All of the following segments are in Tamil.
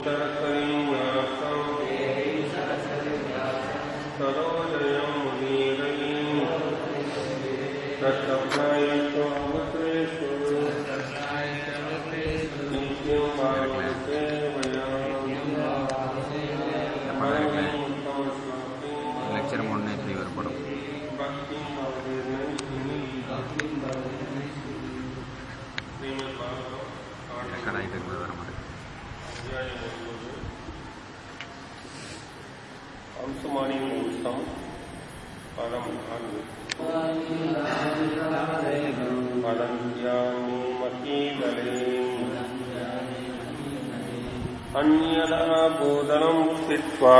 सरोजयं मुनीरैः रत्नप्रायत्वामृतेषु नित्यं भागवते லெக்சர் மூணு த்ரீ வரப்படும் ரெக்கார்ட் ஆகிட்டு இருக்குது வர மாட்டேங்குது अंशुमानी उत्तम परम धन्य पदन्त्यानि महीदले अन्यदा बोधनं स्थित्वा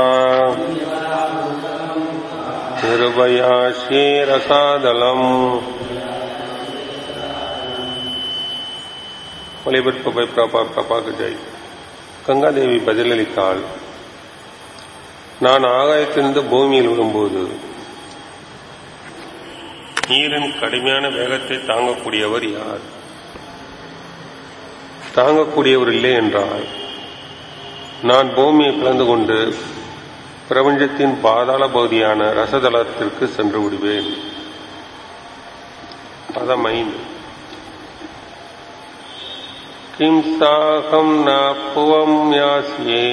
निर्भयाशेरसादलम् ஒளிபரப்பு பிரபா பிரபாக ஜெய் கங்காதேவி பதிலளித்தாள் நான் ஆகாயத்திலிருந்து பூமியில் விழும்போது நீரின் கடுமையான வேகத்தை தாங்கக்கூடியவர் யார் தாங்கக்கூடியவர் இல்லை என்றால் நான் பூமியை பிளந்து கொண்டு பிரபஞ்சத்தின் பாதாள பகுதியான ரசதளத்திற்கு சென்று விடுவேன் பதமைன் கிம் சாகம் ந புவம் யாசியே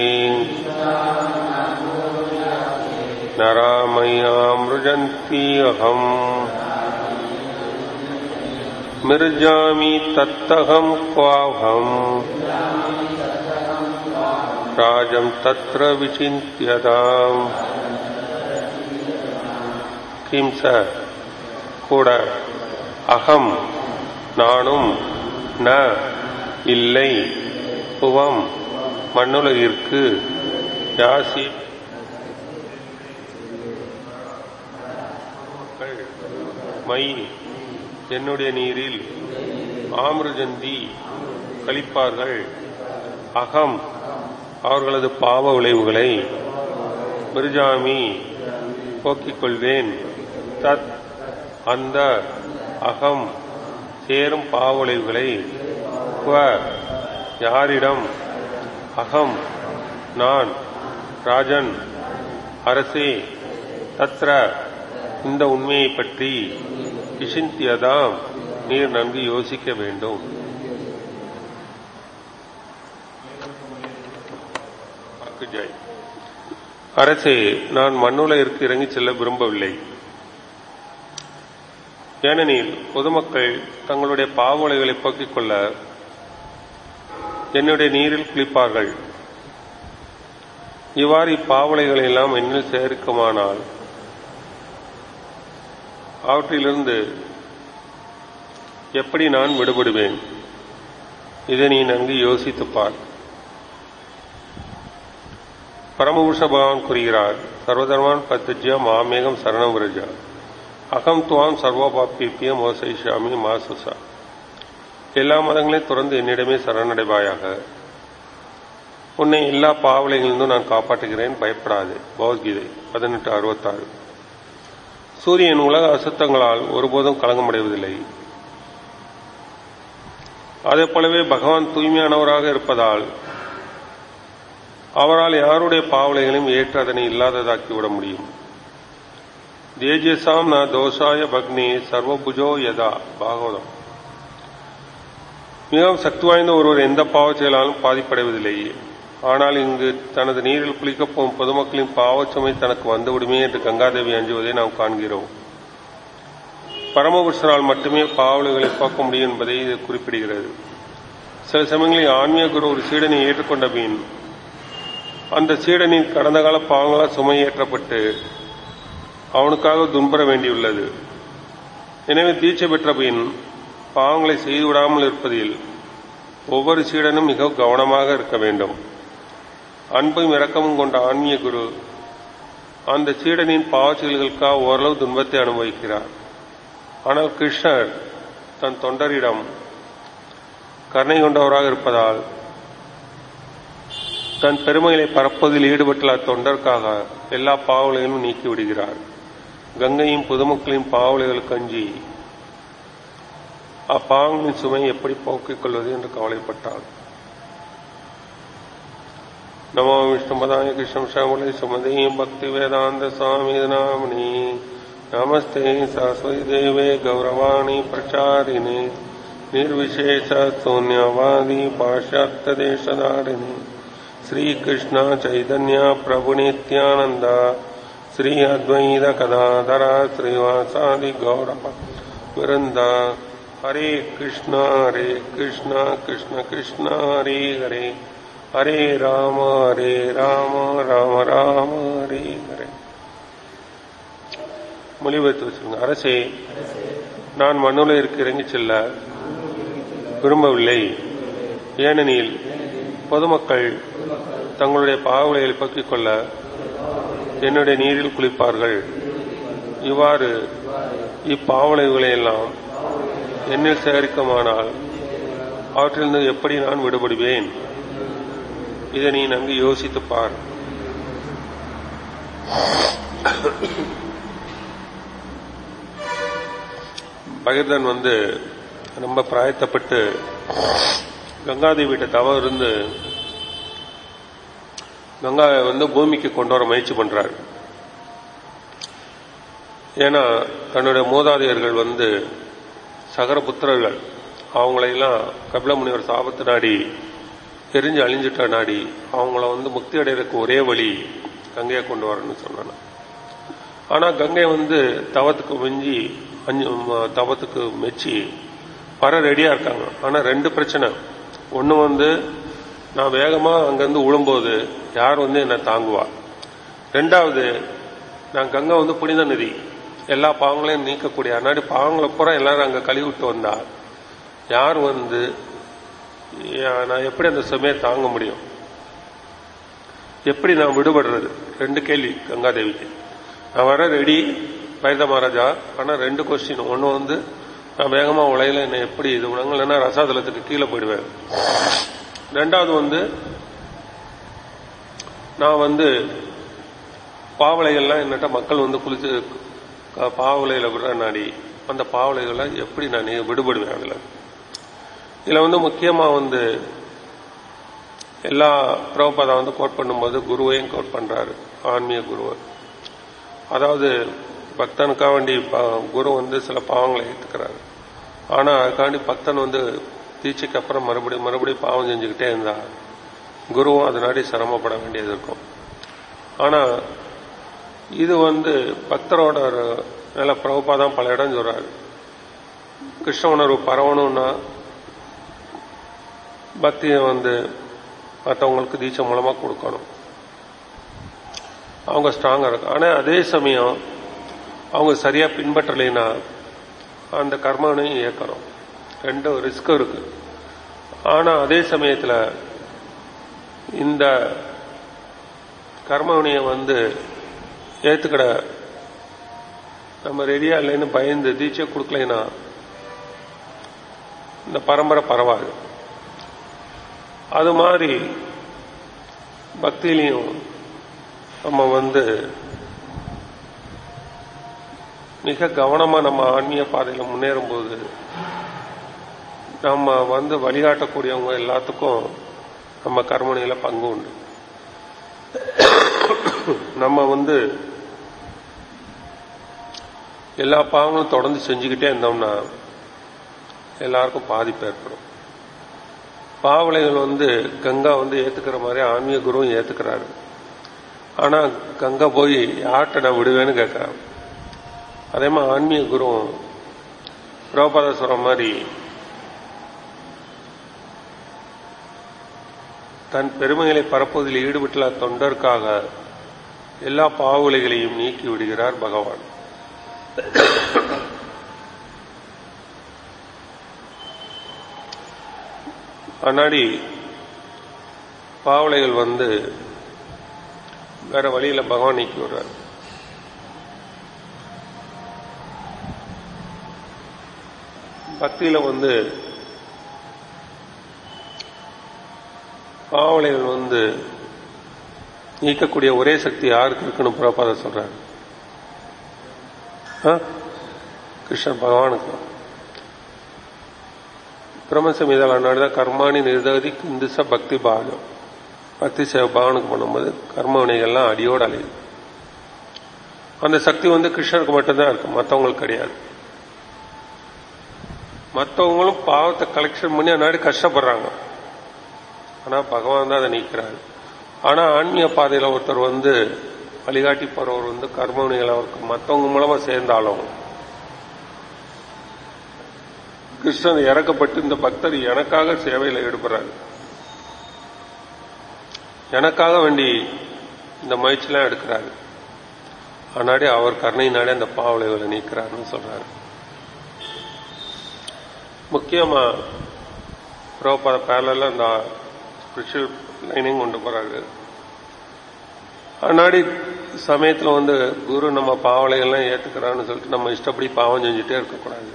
नरामयामृजन्ति अहम् मिर्जामि तत्तहम् क्वाहम् राजम् तत्र विचिन्त्यताम् किं स கூட அகம் நானும் ந இல்லை புவம் மண்ணுலகிற்கு யாசி மை என்னுடைய நீரில் ஆமிருஜந்தி கழிப்பார்கள் அகம் அவர்களது பாவ விளைவுகளை மிருஜாமி போக்கிக் கொள்வேன் தத் அந்த அகம் சேரும் பாவ விளைவுகளை குவ யாரிடம் அகம் நான் ராஜன் அரசே தத்ர இந்த உண்மையை பற்றி விசிந்தியதாம் நீர் நன்கு யோசிக்க வேண்டும் ஜெய் அரசே நான் மண்ணுலகிற்கு இறங்கி செல்ல விரும்பவில்லை ஏனெனில் பொதுமக்கள் தங்களுடைய பாவலைகளை போக்கிக் கொள்ள என்னுடைய நீரில் குளிப்பார்கள் இவ்வாறு இப்பாவலைகளை எல்லாம் என்னில் சேர்க்குமானால் அவற்றிலிருந்து எப்படி நான் விடுபடுவேன் இதை நீ நன்கு யோசித்துப் பார் பரமபுருஷ பகவான் கூறுகிறார் சர்வதர்மான் பத்திஜ்யா மாமேகம் சரணம் விரஜா அகம் துவாம் சர்வபாப்பிய மோசைஷாமி மாசுசா எல்லா மதங்களையும் தொடர்ந்து என்னிடமே சரணடைவாயாக உன்னை எல்லா பாவலைகளிலிருந்தும் நான் காப்பாற்றுகிறேன் பயப்படாது பகவத்கீதை பதினெட்டு அறுபத்தாறு சூரியன் உலக அசுத்தங்களால் ஒருபோதும் களங்கமடைவதில்லை அதே போலவே பகவான் தூய்மையானவராக இருப்பதால் அவரால் யாருடைய பாவலைகளையும் ஏற்று அதனை இல்லாததாக்கிவிட முடியும் தேஜசாம் ந தோஷாய பக்னி சர்வபுஜோ யதா பாகவதம் மிகவும் சக்தி வாய்ந்த ஒருவர் எந்த பாவச் செயலாலும் பாதிப்படைவதில்லை ஆனால் இங்கு தனது நீரில் குளிக்கப் போகும் பொதுமக்களின் பாவச்சுமை தனக்கு வந்துவிடுமே என்று கங்காதேவி அஞ்சுவதை நாம் காண்கிறோம் பரமபுருஷனால் மட்டுமே பாவல்களை போக்க முடியும் என்பதை இது குறிப்பிடுகிறது சில சமயங்களில் ஆன்மீக குரு ஒரு சீடனை ஏற்றுக்கொண்ட பின் அந்த சீடனின் கடந்த கால பாவங்களால் சுமை ஏற்றப்பட்டு அவனுக்காக துன்புற வேண்டியுள்ளது எனவே தீட்சை பெற்ற பின் பாவங்களை செய்துவிடாமல் இருப்பதில் ஒவ்வொரு சீடனும் மிக கவனமாக இருக்க வேண்டும் அன்பும் இரக்கமும் கொண்ட ஆன்மீக குரு அந்த சீடனின் பாவச்செயல்களுக்காக ஓரளவு துன்பத்தை அனுபவிக்கிறார் ஆனால் கிருஷ்ணர் தன் தொண்டரிடம் கருணை கொண்டவராக இருப்பதால் தன் பெருமைகளை பரப்புவதில் ஈடுபட்டுள்ள அத்தொண்டருக்காக எல்லா பாவலைகளும் நீக்கிவிடுகிறார் கங்கையும் பொதுமக்களின் பாவலைகளுக்கு அஞ்சி அப்பாவங்களின் சுமை எப்படி போக்கிக் கொள்வது என்று கவலைப்பட்டார் नमो विष्णुपदाय कृष्ण श्यामले सुमदे भक्ति वेदांत स्वामी नामनी नमस्ते सरस्वती देवे गौरवाणी प्रचारिणे निर्विशेष शून्यवादी पाश्चात्य देशधारिणे श्रीकृष्ण चैतन्य प्रभु नित्यानंद श्री अद्वैत कदाधर श्रीवासादि गौरव वृंद हरे कृष्ण हरे कृष्ण कृष्ण कृष्ण हरे हरे हरे राम हरे राम राम राम हरे हरे மொழிபெயர்த்து வச்சுருங்க அரசே நான் மண்ணுலகிற்கு இறங்கிச் செல்ல விரும்பவில்லை ஏனெனில் பொதுமக்கள் தங்களுடைய பாவங்களை போக்கிக் கொள்ள என்னுடைய நீரில் குளிப்பார்கள் இவ்வாறு இப்பாவளைவுகளை எல்லாம் என்னில் சேகரிக்குமானால் அவற்றிலிருந்து எப்படி நான் விடுபடுவேன் இதை நீ நன்கு யோசித்துப் பார் பகிர்தன் வந்து ரொம்ப பிராயத்தப்பட்டு கங்காதேவிட்ட தவம் இருந்து கங்காவை வந்து பூமிக்கு கொண்டு வர முயற்சி பண்றாரு ஏன்னா தன்னுடைய மூதாதையர்கள் வந்து சகர புத்திரர்கள் அவங்களையெல்லாம் கபில முனிவர் சாபத்து நாடி எரிஞ்சு அழிஞ்சிட்ட நாடி அவங்கள வந்து முக்தி அடைறதுக்கு ஒரே வழி கங்கையை கொண்டு வரணும்னு சொன்னாங்க ஆனா கங்கை வந்து தவத்துக்கு மிஞ்சி அஞ்சு தவத்துக்கு மெச்சி வர ரெடியா இருக்காங்க ஆனா ரெண்டு பிரச்சனை ஒன்னு வந்து நான் வேகமா அங்கிருந்து விழும்போது யார் வந்து என்னை தாங்குவா ரெண்டாவது நான் கங்கை வந்து புனித நதி எல்லா பாவங்களையும் நீக்கக்கூடிய அன்னாடி பாவங்களை பூரா எல்லாரும் அங்க கழுவிட்டு வந்தா யார் வந்து நான் எப்படி அந்த சுமையை தாங்க முடியும் எப்படி நான் விடுபடுறது ரெண்டு கேள்வி கங்காதேவிக்கு நான் வர ரெடி பைரத மகாராஜா ஆனா ரெண்டு கொஸ்டின் ஒன்னு வந்து நான் வேகமா உலையில என்ன எப்படி இது விடுங்களா ரசாதலத்துக்கு கீழே போயிடுவேன் ரெண்டாவது வந்து நான் வந்து பாவலைகள்லாம் என்னட்ட மக்கள் வந்து குளிச்சு பாவலையில விடுற நாடி அந்த பாவலைகளை எப்படி நான் விடுபடுவேன் அதுல இதுல வந்து முக்கியமா வந்து எல்லா பிரபுபாதா வந்து கோட் பண்ணும்போது குருவையும் கோட் பண்றாரு ஆன்மீக குருவை அதாவது பக்தனுக்காக வேண்டி குரு வந்து சில பாவங்களை ஏற்றுக்கிறாரு ஆனா அதுக்காண்டி பக்தன் வந்து தீட்சைக்கு அப்புறம் மறுபடியும் மறுபடியும் பாவம் செஞ்சுக்கிட்டே இருந்தா குருவும் அதனாடி சிரமப்பட வேண்டியது இருக்கும் ஆனா இது வந்து பக்தரோட ஒரு நல்ல பிரபுபாதான் பல இடம் சொல்றாரு கிருஷ்ண உணர்வு பரவணும்னா பக்தியை வந்து மற்றவங்களுக்கு தீட்சை மூலமா கொடுக்கணும் அவங்க ஸ்ட்ராங்கா இருக்கும் ஆனா அதே சமயம் அவங்க சரியா பின்பற்றலைன்னா அந்த கர்மனையும் இயக்கணும் ரெண்டும் ரிஸ்க் இருக்கு ஆனா அதே சமயத்துல இந்த கர்மவினையை வந்து ஏத்துக்கிட நம்ம ரெடியா இல்லைன்னு பயந்து தீட்சை கொடுக்கலைன்னா இந்த பரம்பரை பரவாது அது மாதிரி பக்தியிலையும் நம்ம வந்து மிக கவனமா நம்ம ஆன்மீக பாதையில முன்னேறும் போது நம்ம வந்து வழிகாட்டக்கூடியவங்க எல்லாத்துக்கும் நம்ம கர்மணியில பங்கு உண்டு நம்ம வந்து எல்லா பாவங்களும் தொடர்ந்து செஞ்சுக்கிட்டே இருந்தோம்னா எல்லாருக்கும் பாதிப்பு ஏற்படும் பாவலைகள் வந்து கங்கா வந்து ஏத்துக்கிற மாதிரி ஆன்மீக குருவும் ஏத்துக்கிறாரு ஆனா கங்கா போய் யார்கிட்ட நான் விடுவேன்னு கேட்கிறான் அதே மாதிரி ஆன்மீக குருவும் பிரபாத சொல்ற மாதிரி தன் பெருமைகளை பரப்புவதில் ஈடுபட்டுள்ள தொண்டருக்காக எல்லா பாவலைகளையும் நீக்கி விடுகிறார் பகவான் அன்னாடி பாவலைகள் வந்து வேற வழியில பகவான் நீக்கி விடுறார் பக்தியில வந்து பாவலைகள் வந்து நீக்கக்கூடிய ஒரே சக்தி யாருக்கு இருக்குன்னு புறப்பாத சொல்றாரு கிருஷ்ணன் பகவானுக்கு பிரம்மசமீதால் அன்னாடுதான் கர்மாணி நிர்தகதி கிந்துச பக்தி பாகம் பக்தி சேவை பகவானுக்கு பண்ணும்போது கர்ம வினைகள்லாம் அடியோடு அழியுது அந்த சக்தி வந்து கிருஷ்ணருக்கு மட்டும்தான் இருக்கு மற்றவங்களுக்கு கிடையாது மற்றவங்களும் பாவத்தை கலெக்ஷன் பண்ணி அன்னாடி கஷ்டப்படுறாங்க ஆனா பகவான் தான் அதை நீக்கிறாரு ஆனா ஆன்மீக பாதையில ஒருத்தர் வந்து வழிகாட்டி போறவர் வந்து கர்ம வினைகள் அவருக்கு மற்றவங்க மூலமா சேர்ந்தாலும் கிருஷ்ணன் இறக்கப்பட்டு இந்த பக்தர் எனக்காக சேவையில் ஈடுபடுறாரு எனக்காக வேண்டி இந்த முயற்சியெல்லாம் எடுக்கிறாரு ஆனாடி அவர் கருணையினாலே அந்த பாவளைகளை நீக்கிறாருன்னு சொல்றாரு முக்கியமா புரோபத பேரல அந்த ஸ்பிரிச்சுவல் லைனிங் கொண்டு போறாரு அன்னாடி சமயத்துல வந்து குரு நம்ம பாவலைகள்லாம் ஏத்துக்கிறான்னு சொல்லிட்டு நம்ம இஷ்டப்படி பாவம் செஞ்சுட்டே இருக்கக்கூடாது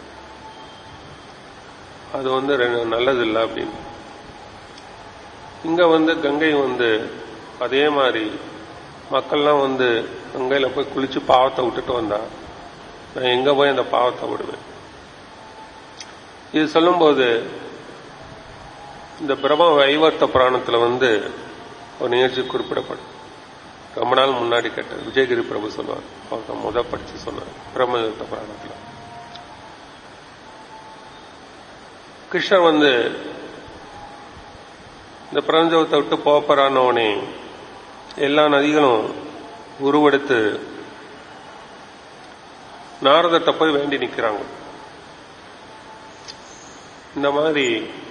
அது வந்து ரெ- நல்லது இல்லை அப்படின்னு இங்க வந்து கங்கை வந்து அதே மாதிரி மக்கள்லாம் வந்து கங்கையில போய் குளிச்சு பாவத்தை விட்டுட்டு வந்தா நான் எங்க போய் அந்த பாவத்தை விடுவேன் இது சொல்லும்போது இந்த பிரம்ம வைவர்த்த புராணத்துல வந்து ஒரு நிகழ்ச்சி குறிப்பிடப்படும் ரொம்ப நாள் முன்னாடி கேட்டது விஜயகிரி பிரபு சொல்லுவார் அவர் தான் முத படிச்சு சொன்னார் பிரம்ம வைவர்த்த புராணத்துல கிருஷ்ணர் வந்து இந்த பிரபஞ்சத்தை விட்டு போப்பறானவனே எல்லா நதிகளும் உருவெடுத்து நாரதத்தை போய் வேண்டி நிக்கிறாங்க இந்த மாதிரி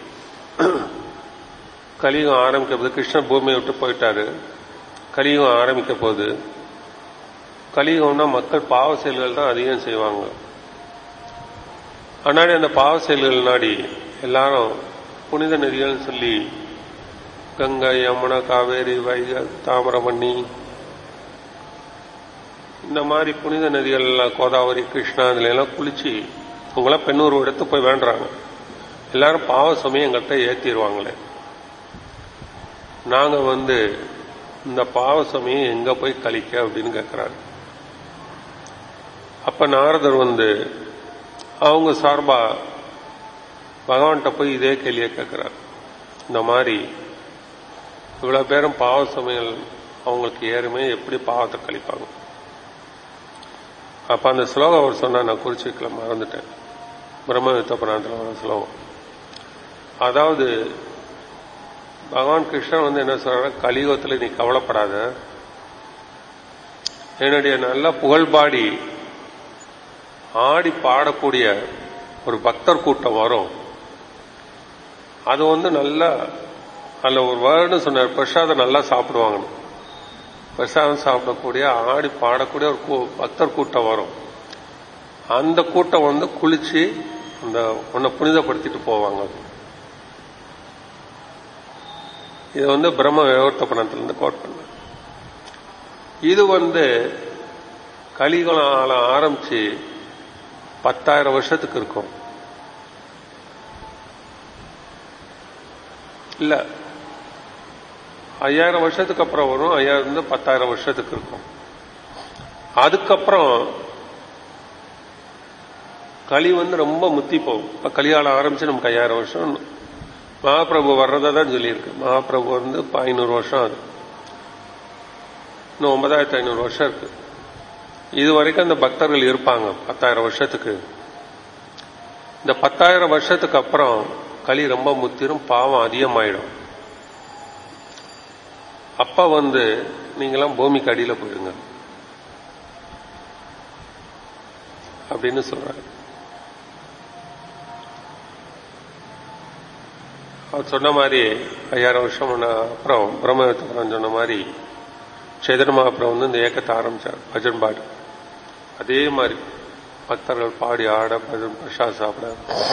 கலியுகம் ஆரம்பிக்க போது கிருஷ்ணர் பூமியை விட்டு போயிட்டாரு கலியுகம் ஆரம்பிக்க போது கலியுகம்னா மக்கள் பாவ செயல்கள் தான் அதிகம் செய்வாங்க அன்னாடி அந்த பாவ செயல்கள் நாடி எல்லாரும் புனித நதிகள்னு சொல்லி கங்கை யமுனா காவேரி வைகை தாமிரபரணி இந்த மாதிரி புனித நதிகள் எல்லாம் கோதாவரி கிருஷ்ணா இதுல எல்லாம் குளிச்சு அவங்களாம் பெண்ணூர் எடுத்து போய் வேண்டுறாங்க எல்லாரும் பாவ சமயம் எங்கள்கிட்ட ஏத்திடுவாங்களே நாங்க வந்து இந்த பாவ சமயம் எங்க போய் கழிக்க அப்படின்னு கேட்கிறாரு அப்ப நாரதர் வந்து அவங்க சார்பா பகவான்கிட்ட போய் இதே கேள்வியை கேட்கிறார் இந்த மாதிரி இவ்வளவு பேரும் பாவ சமையல் அவங்களுக்கு ஏறுமே எப்படி பாவத்தை கழிப்பாங்க அப்ப அந்த ஸ்லோகம் அவர் சொன்னா நான் குறிச்சிக்கல மறந்துட்டேன் பிரம்மவித்த புராணத்தில் வர ஸ்லோகம் அதாவது பகவான் கிருஷ்ணன் வந்து என்ன சொல்ற கலியுகத்தில் நீ கவலைப்படாத என்னுடைய நல்ல புகழ்பாடி ஆடி பாடக்கூடிய ஒரு பக்தர் கூட்டம் வரும் அது வந்து நல்லா அதுல ஒரு வேர்டு சொன்னார் பிரசாதம் நல்லா சாப்பிடுவாங்க பிரசாதம் சாப்பிடக்கூடிய ஆடி பாடக்கூடிய ஒரு கூ- பக்தர் கூட்டம் வரும் அந்த கூட்டம் வந்து குளிச்சு அந்த உன்னை புனிதப்படுத்திட்டு போவாங்க இது வந்து பிரம்ம விவர்த்த பணத்திலிருந்து கோட் பண்ண இது வந்து கலிகுலம் ஆரம்பிச்சு பத்தாயிரம் வருஷத்துக்கு இருக்கும் இல்ல ஐயாயிரம் வருஷத்துக்கு அப்புறம் வரும் ஐயாயிரம் இருந்து பத்தாயிரம் வருஷத்துக்கு இருக்கும் அதுக்கப்புறம் களி வந்து ரொம்ப முத்தி போகும் இப்ப கலியாலம் ஆரம்பிச்சு நமக்கு ஐயாயிரம் வருஷம் மகாபிரபு வர்றதா தான் சொல்லியிருக்கு மகாபிரபு வந்து இப்ப ஐநூறு வருஷம் ஆகுது இன்னும் ஒன்பதாயிரத்தி ஐநூறு வருஷம் இருக்கு இது வரைக்கும் அந்த பக்தர்கள் இருப்பாங்க பத்தாயிரம் வருஷத்துக்கு இந்த பத்தாயிரம் வருஷத்துக்கு அப்புறம் களி ரொம்ப முத்திரும் பாவம் அதிகமாயிடும் அப்ப வந்து நீங்களாம் பூமிக்கு அடியில போயிடுங்க அப்படின்னு சொல்றாரு அவர் சொன்ன மாதிரி ஐயாயிரம் வருஷம் முன்ன அப்புறம் பிரம்மவித்தபுரம் சொன்ன மாதிரி சேதன மகாபுரம் வந்து இந்த ஏக்கத்தை ஆரம்பிச்சார் பஜன் பாடு அதே மாதிரி பக்தர்கள் பாடி ஆட பஜன் பிரசாத் சாப்பிட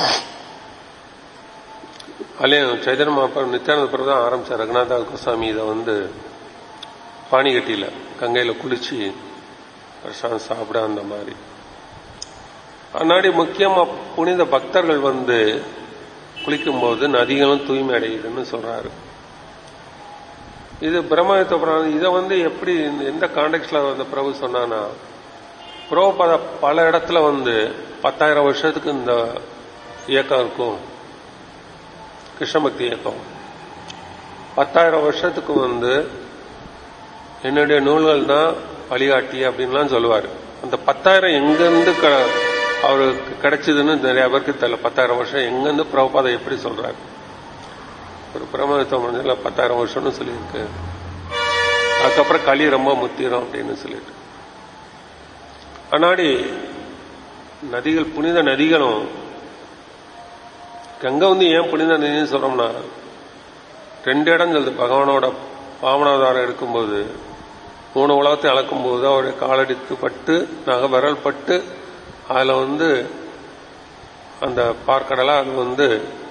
அதுலயும் சைதன்ய மகாபுரம் நித்யானந்த பிறகு தான் ஆரம்பிச்சார் ரகுநாத கோசாமி இதை வந்து பாணிகட்டியில கங்கையில குளிச்சு பிரசாதம் சாப்பிட அந்த மாதிரி அன்னாடி முக்கியமா புனித பக்தர்கள் வந்து குளிக்கும்போது நதிகளும் தூய்மை அடையுதுன்னு சொல்றாரு இது பிரம்மயுத்த புராணம் இதை வந்து எப்படி எந்த கான்டெக்ட்ல வந்து பிரபு சொன்னானா புரோபத பல இடத்துல வந்து பத்தாயிரம் வருஷத்துக்கு இந்த இயக்கம் இருக்கும் கிருஷ்ண பக்தி இயக்கம் பத்தாயிரம் வருஷத்துக்கு வந்து என்னுடைய நூல்கள் தான் வழிகாட்டி அப்படின்லாம் சொல்லுவார் அந்த பத்தாயிரம் எங்கிருந்து க அவருக்கு கிடைச்சதுன்னு நிறைய பேருக்கு தெரியல பத்தாயிரம் வருஷம் எங்கிருந்து பிரபுபாதை எப்படி சொல்றாரு ஒரு பிரம்மத்துவம் மனதில் பத்தாயிரம் வருஷம்னு சொல்லியிருக்கு அதுக்கப்புறம் களி ரொம்ப முத்திரும் அப்படின்னு சொல்லிட்டு அன்னாடி நதிகள் புனித நதிகளும் கங்கை வந்து ஏன் புனித நதின்னு சொல்றோம்னா ரெண்டு இடம் சொல்லுது பகவானோட வாமனாவதாரம் எடுக்கும்போது மூணு உலகத்தை அளக்கும்போது அவருடைய காலடிக்கு பட்டு நகை விரல் பட்டு அதில் வந்து அந்த பார்க்கடலா அது வந்து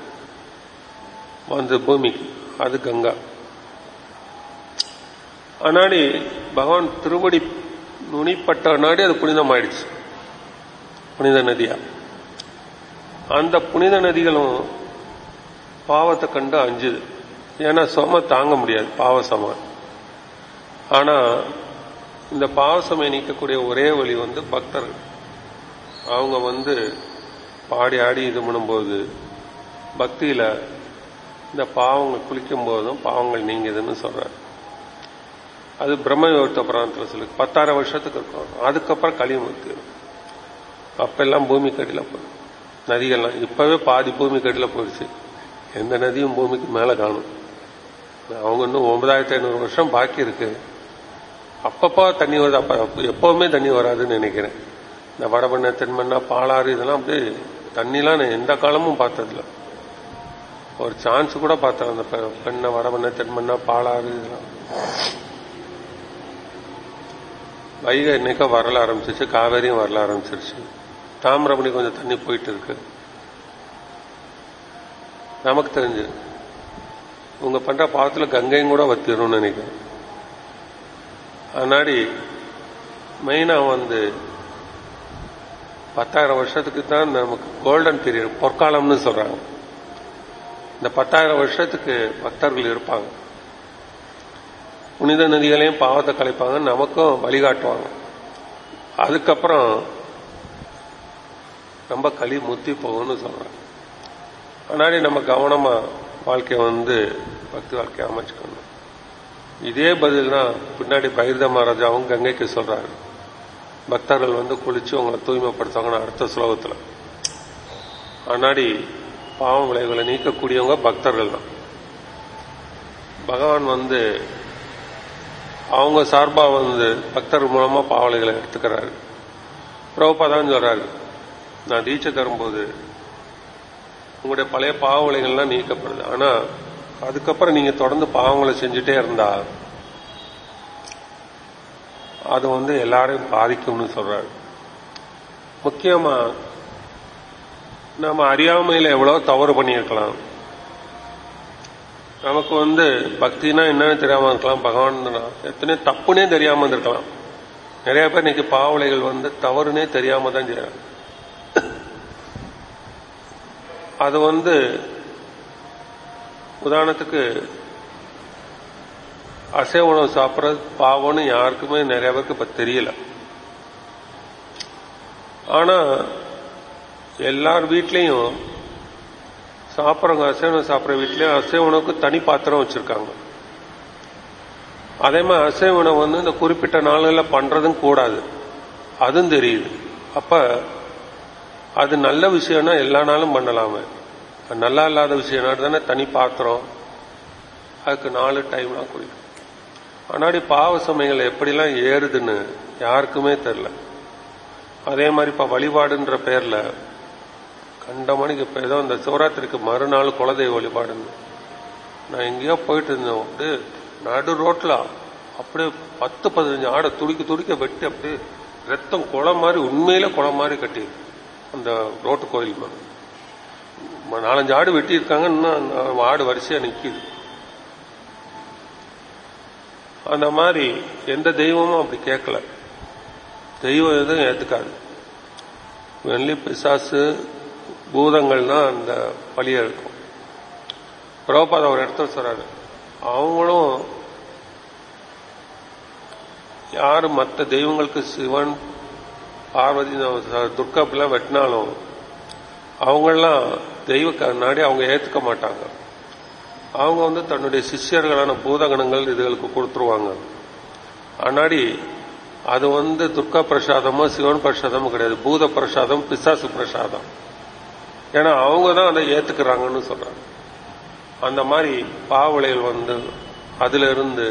வந்து பூமிக்கு அது கங்கா அன்னாடி பகவான் திருவடி நுனிப்பட்ட நாடி அது புனிதமாயிடுச்சு புனித நதியா அந்த புனித நதிகளும் பாவத்தை கண்டு அஞ்சுது ஏன்னா சும தாங்க முடியாது பாவ சம ஆனா இந்த பாவ சுமையை நீக்கக்கூடிய ஒரே வழி வந்து பக்தர்கள் அவங்க வந்து பாடி ஆடி இது பண்ணும்போது பக்தியில இந்த பாவங்கள் குளிக்கும் போதும் பாவங்கள் நீங்குதுன்னு சொல்றாரு அது பிரம்ம விவர்த்த புராணத்தில் சொல்லு பத்தாயிரம் வருஷத்துக்கு இருக்கும் அதுக்கப்புறம் களிமுத்து அப்பெல்லாம் பூமி கடியில போயிடும் நதிகள்லாம் இப்பவே பாதி பூமி கடியில போயிடுச்சு எந்த நதியும் பூமிக்கு மேல காணும் அவங்க இன்னும் ஒன்பதாயிரத்தி ஐநூறு வருஷம் பாக்கி இருக்கு அப்பப்போ தண்ணி வருது அப்ப எப்பவுமே தண்ணி வராதுன்னு நினைக்கிறேன் இந்த வடபண்ண தென்மண்ணா பாலாறு இதெல்லாம் அப்படியே தண்ணிலாம் நான் எந்த காலமும் பார்த்ததில்ல ஒரு சான்ஸ் கூட பார்த்தேன் அந்த பெண்ணை வடபண்ண தென்மண்ணா பாலாறு இதெல்லாம் வைகை இன்னைக்கு வரல ஆரம்பிச்சிச்சு காவேரியும் வரல ஆரம்பிச்சிருச்சு தாமிரபணி கொஞ்சம் தண்ணி போயிட்டு இருக்கு நமக்கு தெரிஞ்சு உங்க பண்ற பாவத்துல கங்கையும் கூட வத்திரும்னு நினைக்கிறேன் அதனாடி மெயினா வந்து பத்தாயிரம் வருஷத்துக்கு தான் நமக்கு கோல்டன் பீரியட் பொற்காலம்னு சொல்றாங்க இந்த பத்தாயிரம் வருஷத்துக்கு பக்தர்கள் இருப்பாங்க புனித நதிகளையும் பாவத்தை கலைப்பாங்க நமக்கும் வழிகாட்டுவாங்க அதுக்கப்புறம் ரொம்ப களி முத்தி போகும்னு சொல்றாங்க அதனாடி நம்ம கவனமா வாழ்க்கையை வந்து பக்தி வாழ்க்கையை அமைச்சுக்கணும் இதே பதில் தான் பின்னாடி பகிர்த மகாராஜாவும் கங்கைக்கு சொல்றாரு பக்தர்கள் வந்து குளிச்சு உங்களை தூய்மைப்படுத்துவாங்கன்னு அடுத்த ஸ்லோகத்துல ஆனாடி பாவம் விளைவுகளை நீக்கக்கூடியவங்க பக்தர்கள் தான் பகவான் வந்து அவங்க சார்பா வந்து பக்தர் மூலமா பாவலைகளை எடுத்துக்கிறாரு பிரபுபாதான் சொல்றாரு நான் தீட்சை தரும்போது உங்களுடைய பழைய பாவங்களைகள்லாம் நீக்கப்படுது ஆனா அதுக்கப்புறம் நீங்க தொடர்ந்து பாவங்களை செஞ்சுட்டே இருந்தா அது வந்து எல்லாரையும் பாதிக்கும்னு சொல்றாரு முக்கியமா நம்ம அறியாமையில எவ்வளவு தவறு பண்ணியிருக்கலாம் நமக்கு வந்து பக்தினா என்னன்னு தெரியாம இருக்கலாம் பகவான் எத்தனை தப்புனே தெரியாம இருந்திருக்கலாம் நிறைய பேர் இன்னைக்கு பாவலைகள் வந்து தவறுனே தெரியாம தான் செய்யறாங்க அது வந்து உதாரணத்துக்கு அசைவ உணவு சாப்பிட்றது பாவம்னு யாருக்குமே நிறைய பேருக்கு இப்ப தெரியல ஆனா எல்லார் வீட்லயும் சாப்பிட்றவங்க அசைவ உணவு சாப்பிட்ற வீட்லயும் அசைவ உணவுக்கு தனி பாத்திரம் வச்சிருக்காங்க அதே மாதிரி அசைவ உணவு வந்து இந்த குறிப்பிட்ட நாளில் பண்றதும் கூடாது அதுவும் தெரியுது அப்ப அது நல்ல விஷயம்னா எல்லா நாளும் பண்ணலாமே நல்லா இல்லாத விஷயம்னா தானே தனி பாத்திரம் அதுக்கு நாலு டைம்லாம் குடிக்கும் ஆனாடி பாவ சமயங்கள் எப்படிலாம் ஏறுதுன்னு யாருக்குமே தெரில அதே மாதிரி இப்ப வழிபாடுன்ற பேர்ல கண்ட மணிக்கு இப்ப ஏதோ இந்த சிவராத்திரிக்கு மறுநாள் குலதெய்வ வழிபாடுன்னு நான் எங்கேயோ போயிட்டு இருந்தேன் அப்படியே நடு ரோட்ல அப்படியே பத்து பதினஞ்சு ஆடை துடிக்க துடிக்க வெட்டி அப்படியே ரத்தம் குளம் மாதிரி உண்மையில குளம் மாதிரி கட்டி அந்த ரோட்டு கோயில் மேல நாலஞ்சு ஆடு வெட்டியிருக்காங்க இன்னும் ஆடு வரிசையா நிக்குது அந்த மாதிரி எந்த தெய்வமும் அப்படி கேட்கல தெய்வம் எதுவும் ஏத்துக்காது வெள்ளி பிசாசு பூதங்கள் தான் அந்த பழிய இருக்கும் பிரபுபாத ஒரு இடத்துல சொல்றாரு அவங்களும் யாரு மற்ற தெய்வங்களுக்கு சிவன் பார்வதி துர்கா அப்படிலாம் வெட்டினாலும் அவங்கெல்லாம் தெய்வ நாடி அவங்க ஏத்துக்க மாட்டாங்க அவங்க வந்து தன்னுடைய சிஷ்யர்களான பூதகணங்கள் இதுகளுக்கு கொடுத்துருவாங்க ஆனாடி அது வந்து துர்கா பிரசாதமோ சிவன் பிரசாதமோ கிடையாது பூத பிரசாதம் பிசாசு பிரசாதம் ஏன்னா அவங்க தான் அதை ஏத்துக்கிறாங்கன்னு சொல்றாங்க அந்த மாதிரி பாவளைகள் வந்து அதுல இருந்து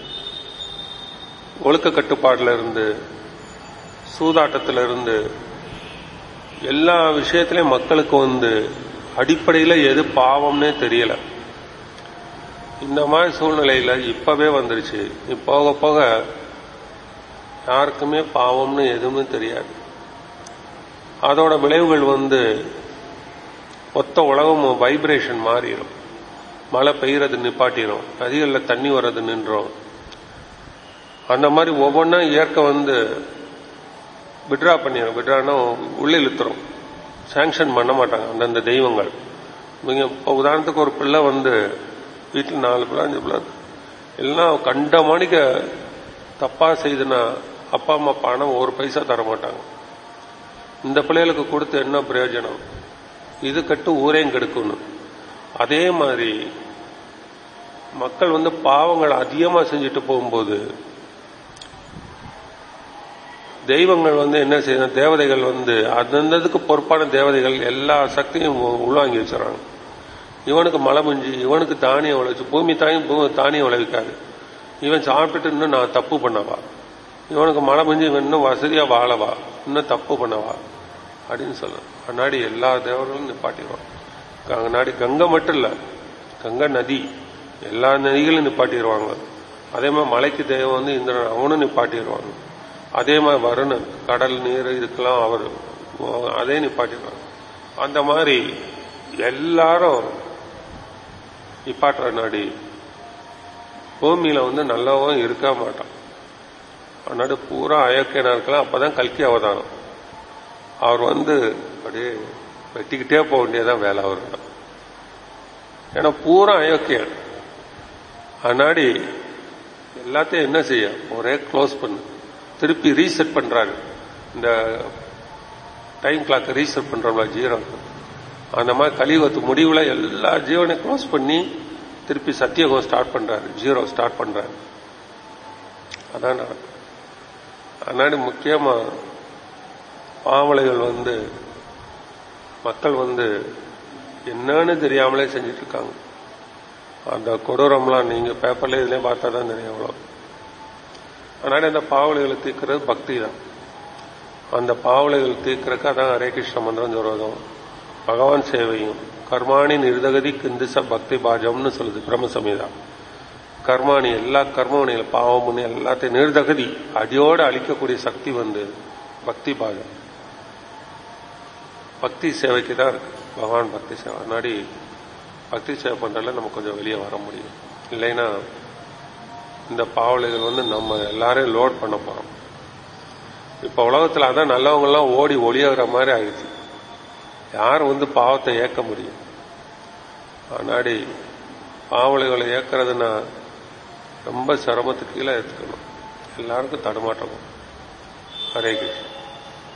ஒழுக்க கட்டுப்பாடுல இருந்து சூதாட்டத்துல இருந்து எல்லா விஷயத்திலையும் மக்களுக்கு வந்து அடிப்படையில எது பாவம்னே தெரியல இந்த மாதிரி சூழ்நிலையில இப்பவே வந்துருச்சு நீ போக போக யாருக்குமே பாவம்னு எதுவுமே தெரியாது அதோட விளைவுகள் வந்து மொத்த உலகம் வைப்ரேஷன் மாறிடும் மழை பெய்யறது நிப்பாட்டிடும் நதிகளில் தண்ணி வர்றது நின்றோம் அந்த மாதிரி ஒவ்வொன்றா இயற்கை வந்து விட்ரா பண்ணிடும் விட்ரானா உள்ளே இழுத்துரும் சாங்ஷன் பண்ண மாட்டாங்க அந்தந்த தெய்வங்கள் நீங்க இப்போ உதாரணத்துக்கு ஒரு பிள்ளை வந்து வீட்டில் நாலு பிள்ளை அஞ்சு பிள்ளை இருக்கு. எல்லாம் கண்ட மணிக்க தப்பா செய்துனா அப்பா அம்மா பணம் ஒரு பைசா தர மாட்டாங்க இந்த பிள்ளைகளுக்கு கொடுத்து என்ன பிரயோஜனம் இது கட்டு ஊரையும் கெடுக்கணும் அதே மாதிரி மக்கள் வந்து பாவங்கள் அதிகமா செஞ்சுட்டு போகும்போது தெய்வங்கள் வந்து என்ன செய்யணும் தேவதைகள் வந்து அந்தந்ததுக்கு பொறுப்பான தேவதைகள் எல்லா சக்தியும் உ- உள்வாங்கி வச்சுறாங்க இவனுக்கு மழை பெஞ்சு இவனுக்கு தானியம் விளைச்சு பூமி தாயும் பூ- தானியம் விளைவிக்காது இவன் சாப்பிட்டுட்டு இன்னும் நான் தப்பு பண்ணவா இவனுக்கு மழை பெஞ்சு இவன் இன்னும் வசதியா வாழவா இன்னும் தப்பு பண்ணவா அப்படின்னு சொல்ல முன்னாடி எல்லா தேவர்களும் நிப்பாட்டிடுவான் முன்னாடி கங்கை மட்டும் இல்ல கங்கை நதி எல்லா நதிகளும் நிப்பாட்டிடுவாங்க அதே மாதிரி மலைக்கு தெய்வம் வந்து இந்திரன் அவனும் நிப்பாட்டிடுவாங்க அதே மாதிரி வருணன் கடல் நீர் இதுக்கெல்லாம் அவர் அதே நிப்பாட்டிடுவாங்க அந்த மாதிரி எல்லாரும் நிப்பாட்டுற நாடி பூமியில வந்து நல்லவன் இருக்க மாட்டான் அதனால பூரா அயோக்கியனா இருக்கலாம் அப்பதான் கல்கி அவதானம் அவர் வந்து அப்படியே வெட்டிக்கிட்டே போக வேண்டியதான் வேலை அவர்கிட்ட ஏன்னா பூரா அயோக்கியன் அதனாடி எல்லாத்தையும் என்ன செய்ய ஒரே க்ளோஸ் பண்ணு திருப்பி ரீசெட் பண்றாரு இந்த டைம் கிளாக் ரீசெட் பண்றோம்ல ஜீரோ அந்த மாதிரி கலியுகத்து முடிவுல எல்லா ஜீவனையும் க்ளோஸ் பண்ணி திருப்பி சத்தியகம் ஸ்டார்ட் பண்றாரு ஜீரோ ஸ்டார்ட் பண்றாரு அதான் நடக்கும் அதனால முக்கியமா பாவலைகள் வந்து மக்கள் வந்து என்னன்னு தெரியாமலே செஞ்சுட்டு இருக்காங்க அந்த கொடூரம்லாம் நீங்க பேப்பர்ல இதுலயும் பார்த்தா தான் தெரியும் அவ்வளோ அதனால இந்த பாவலைகளை தீர்க்கிறது பக்தி தான் அந்த பாவலைகள் தீர்க்கறதுக்கு அதான் ஹரே கிருஷ்ண மந்திரம் சொல்றதும் பகவான் சேவையும் கர்மாணி நிர்தகதி கிந்திச பக்தி பாஜம்னு சொல்லுது பிரம்மசமீதா கர்மாணி எல்லா கர்மவனையில் பாவம் பண்ணி எல்லாத்தையும் நிர்தகதி அடியோடு அழிக்கக்கூடிய சக்தி வந்து பக்தி பாஜம் பக்தி சேவைக்கு தான் இருக்கு பகவான் பக்தி சேவை முன்னாடி பக்தி சேவை பண்றதுல நம்ம கொஞ்சம் வெளியே வர முடியும் இல்லைன்னா இந்த பாவலைகள் வந்து நம்ம எல்லாரையும் லோட் பண்ண போறோம் இப்ப உலகத்துல அதான் நல்லவங்க எல்லாம் ஓடி ஒளியாகிற மாதிரி ஆயிடுச்சு யார் வந்து பாவத்தை ஏற்க முடியும் முன்னாடி பாவலைகளை ஏற்கிறதுனா ரொம்ப சிரமத்துக்கு கீழே ஏற்றுக்கணும் எல்லாருக்கும் தடுமாற்றம் ஹரே கிருஷ்ணன்